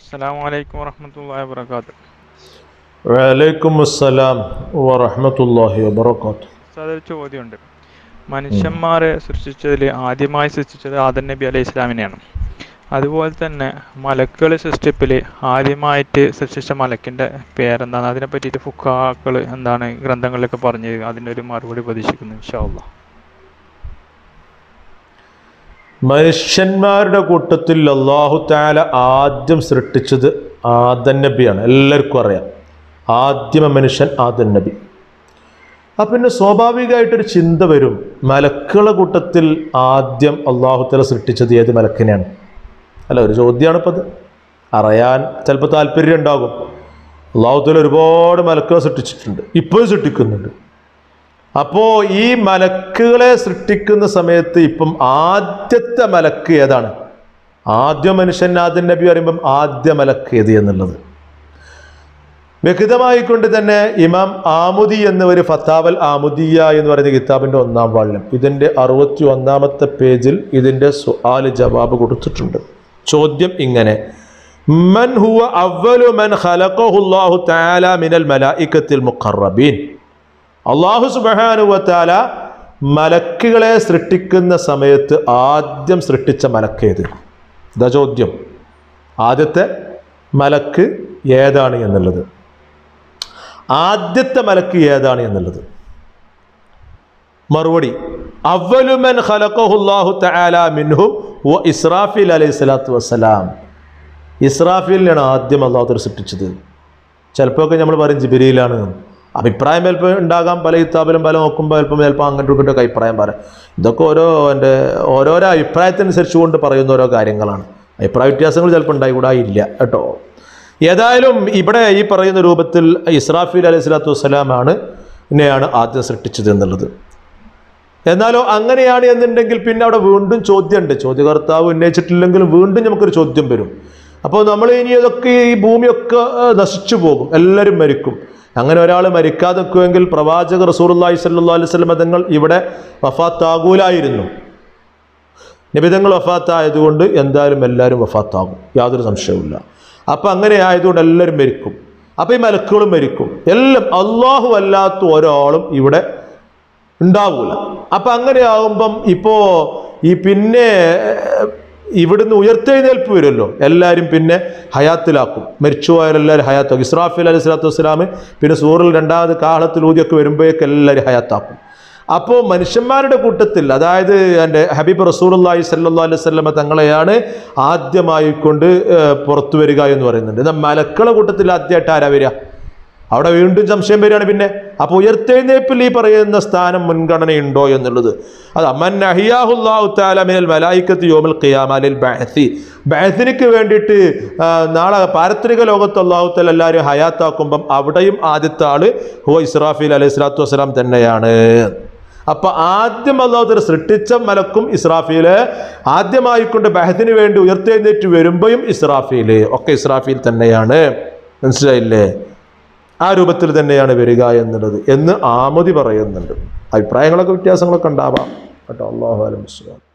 അസ്സലാമു അലൈക്കും വറഹ്മത്തുള്ളാഹി വബറകാതുഹു വലൈക്കും അസ്സലാം വറഹമത്തല്ലാഹി വബർക്കാത്തു ഉസ്താദ് ഒരു ചോദ്യമുണ്ട് മനുഷ്യന്മാരെ സൃഷ്ടിച്ചതിൽ ആദ്യമായി സൃഷ്ടിച്ചത് ആദം നബി അലൈഹി ഇസ്ലാമിനെയാണ് അതുപോലെ തന്നെ മലക്കുകൾ സൃഷ്ടിപ്പിൽ ആദ്യമായിട്ട് സൃഷ്ടിച്ച മലക്കിൻ്റെ പേരെന്താണ് അതിനെ പറ്റിയിട്ട് ഫുക്കാക്കൾ എന്താണ് ഗ്രന്ഥങ്ങളിലൊക്കെ പറഞ്ഞ് അതിൻ്റെ ഒരു മറുപടി പ്രതീക്ഷിക്കുന്നു ഇൻഷാ അള്ളാഹ് മനുഷ്യന്മാരുടെ കൂട്ടത്തിൽ അള്ളാഹു താല ആദ്യം സൃഷ്ടിച്ചത് ആദൻ നബിയാണ് എല്ലാവർക്കും അറിയാം ആദ്യമ മനുഷ്യൻ ആദൻ നബി അപ്പം പിന്നെ സ്വാഭാവികമായിട്ടൊരു ചിന്ത വരും മലക്കുകളെ കൂട്ടത്തിൽ ആദ്യം അള്ളാഹു താല സൃഷ്ടിച്ചത് ഏത് മലക്കിനെയാണ് അല്ല ഒരു ചോദ്യമാണ് ഇപ്പം അത് അറിയാൻ ചിലപ്പോൾ താല്പര്യം ഉണ്ടാകും അള്ളാഹു താല ഒരുപാട് മലക്കുകളെ സൃഷ്ടിച്ചിട്ടുണ്ട് ഇപ്പോഴും സൃഷ്ടിക്കുന്നുണ്ട് അപ്പോൾ ഈ മലക്കുകളെ സൃഷ്ടിക്കുന്ന സമയത്ത് ഇപ്പം ആദ്യത്തെ മലക്ക് ഏതാണ് ആദ്യ മനുഷ്യൻ ആദ്യ നബി പറയുമ്പം ആദ്യ മലക്ക് ഏത് എന്നുള്ളത് വ്യക്തമായിക്കൊണ്ട് തന്നെ ഇമാം ആമുദി എന്ന ഒരു ഫത്താവൽ ആമുദിയ എന്ന് പറയുന്ന കിതാബിൻ്റെ ഒന്നാം വാള്യം ഇതിൻ്റെ അറുപത്തി ഒന്നാമത്തെ പേജിൽ ഇതിൻ്റെ സുആല് ജവാബ് കൊടുത്തിട്ടുണ്ട് ചോദ്യം ഇങ്ങനെ മൻ ഹുവ അവലു മൻ ഖലഖഹുല്ലാഹു തആല മിനൽ മലായികത്തിൽ മുഖറബീൻ അള്ളാഹു സുബാനുവത്താല മലക്കുകളെ സൃഷ്ടിക്കുന്ന സമയത്ത് ആദ്യം സൃഷ്ടിച്ച മലക്കേത് ഇതാ ചോദ്യം ആദ്യത്തെ മലക്ക് ഏതാണ് എന്നുള്ളത് ആദ്യത്തെ മലക്ക് ഏതാണ് എന്നുള്ളത് മറുപടി അവലുമൻ ഖലഖഹുല്ലാഹു തആല മിൻഹും വ ഇസ്രാഫീൽ അലൈഹി സ്വലാത്തു വസ്സലാം ഇസ്രാഫീലിനാണ് ആദ്യം അള്ളാഹു സൃഷ്ടിച്ചത് ചിലപ്പോൾ ഒക്കെ നമ്മൾ പറയും ജിബിരിയിലാണ് അഭിപ്രായം ചിലപ്പോൾ ഉണ്ടാകാം പല കിതാബിലും പല നോക്കുമ്പോൾ ചിലപ്പോൾ ചിലപ്പോൾ അങ്ങോട്ടും ഇങ്ങോട്ടൊക്കെ അഭിപ്രായം പറയാം ഇതൊക്കെ ഓരോ എൻ്റെ ഓരോരോ അഭിപ്രായത്തിനനുസരിച്ച് കൊണ്ട് പറയുന്ന ഓരോ കാര്യങ്ങളാണ് അഭിപ്രായ വ്യത്യാസങ്ങൾ ചിലപ്പോൾ ഉണ്ടായിക്കൂടാ ഇല്ല കേട്ടോ ഏതായാലും ഇവിടെ ഈ പറയുന്ന രൂപത്തിൽ ഇസ്രാഫീൽ അലൈഹി സ്വലാത്തു വസ്സലാമാണ് എന്നെയാണ് ആദ്യം സൃഷ്ടിച്ചത് എന്നുള്ളത് എന്നാലോ അങ്ങനെയാണ് എന്നുണ്ടെങ്കിൽ പിന്നെ അവിടെ വീണ്ടും ചോദ്യമുണ്ട് ചോദ്യകർത്താവ് ഉന്നയിച്ചിട്ടില്ലെങ്കിലും വീണ്ടും നമുക്കൊരു ചോദ്യം വരും അപ്പോൾ നമ്മൾ ഇനി ഇതൊക്കെ ഈ ഭൂമിയൊക്കെ ഏഹ്, നശിച്ചു പോകും എല്ലാവരും മരിക്കും അങ്ങനെ ഒരാൾ മരിക്കാതെ നിൽക്കുമെങ്കിൽ പ്രവാചക റസൂർല്ലാഹി സല്ലാ അലൈഹി സ്വലം തങ്ങൾ ഇവിടെ വഫാത്താകൂലായിരുന്നു നിബിതങ്ങൾ വഫാത്തായതുകൊണ്ട് എന്തായാലും എല്ലാവരും വഫാത്താകും യാതൊരു സംശയവുമില്ല അപ്പം അങ്ങനെ ആയതുകൊണ്ട് എല്ലാവരും മരിക്കും അപ്പം ഈ മലക്കുകളും മരിക്കും എല്ലാം അള്ളാഹു അല്ലാത്ത ഒരാളും ഇവിടെ ഉണ്ടാവൂല അപ്പം അങ്ങനെ ആകുമ്പം ഇപ്പോൾ ഈ പിന്നെ ഏഹ്, ഇവിടുന്ന് ഉയർത്തെഴുന്നേൽപ്പ് വരുമല്ലോ എല്ലാവരും പിന്നെ ഹയാത്തിലാക്കും മരിച്ചുപോയാലെല്ലാവരും ഹയാത്താക്കും ഇസ്രാഫിൽ അലൈഹി സ്വലാത്തു വസ്സലാം പിന്നെ സൂറിൽ രണ്ടാമത് കാഹളത്തിൽ ഊതിയൊക്കെ വരുമ്പോഴേക്ക് എല്ലാവരും ഹയാത്താക്കും അപ്പോൾ മനുഷ്യന്മാരുടെ കൂട്ടത്തിൽ അതായത് എൻ്റെ ഹബീബ് റസൂലുള്ളാഹി സല്ലല്ലാഹു അലൈഹി വസല്ലമ തങ്ങളെയാണ് ആദ്യമായി കൊണ്ട് ഏഹ്, പുറത്തു വരിക എന്ന് പറയുന്നുണ്ട് എന്നാൽ മലക്കളെ കൂട്ടത്തിൽ ആദ്യമായിട്ട് ആരാ വരിക അവിടെ വീണ്ടും സംശയം വരികയാണ് പിന്നെ അപ്പോൾ ഉയർത്തെഴുന്നേപ്പിൽ ഈ പറയുന്ന സ്ഥാനം മുൻഗണനയുണ്ടോ എന്നുള്ളത് അത് അമ്മൻ അഹിയാഹുല്ലാഹു താല മിനൽ മലായിക്കത്ത് യോമൽ ഖിയാമാലിൽ ബഅസി ബഅസിനിക്ക് വേണ്ടിയിട്ട് ആ, നാളെ പാരത്രിക ലോകത്ത് അള്ളാഹു താല എല്ലാവരും ഹയാത്താക്കുമ്പം അവിടെയും ആദ്യത്തെ ആള് ഹുവ ഇസ്രാഫീൽ അലൈഹി സ്വലാത്തു വസ്സലാം തന്നെയാണ് അപ്പൊ ആദ്യം അള്ളാഹുത്തല സൃഷ്ടിച്ച മലക്കും ഇസ്രാഫീല് ആദ്യമായിക്കൊണ്ട് ബഹദിന് വേണ്ടി ഉയർത്തെഴുന്നേറ്റ് വരുമ്പോഴും ഇസ്രാഫീല് ഒക്കെ ഇസ്രാഫീൽ തന്നെയാണ് മനസ്സിലായില്ലേ ആ രൂപത്തിൽ തന്നെയാണ് വരിക എന്നുള്ളത് എന്ന് ആമതി പറയുന്നുണ്ട് അഭിപ്രായങ്ങളൊക്കെ വ്യത്യാസങ്ങളൊക്കെ ഉണ്ടാവാം കേട്ടോ അള്ളാഹു അലം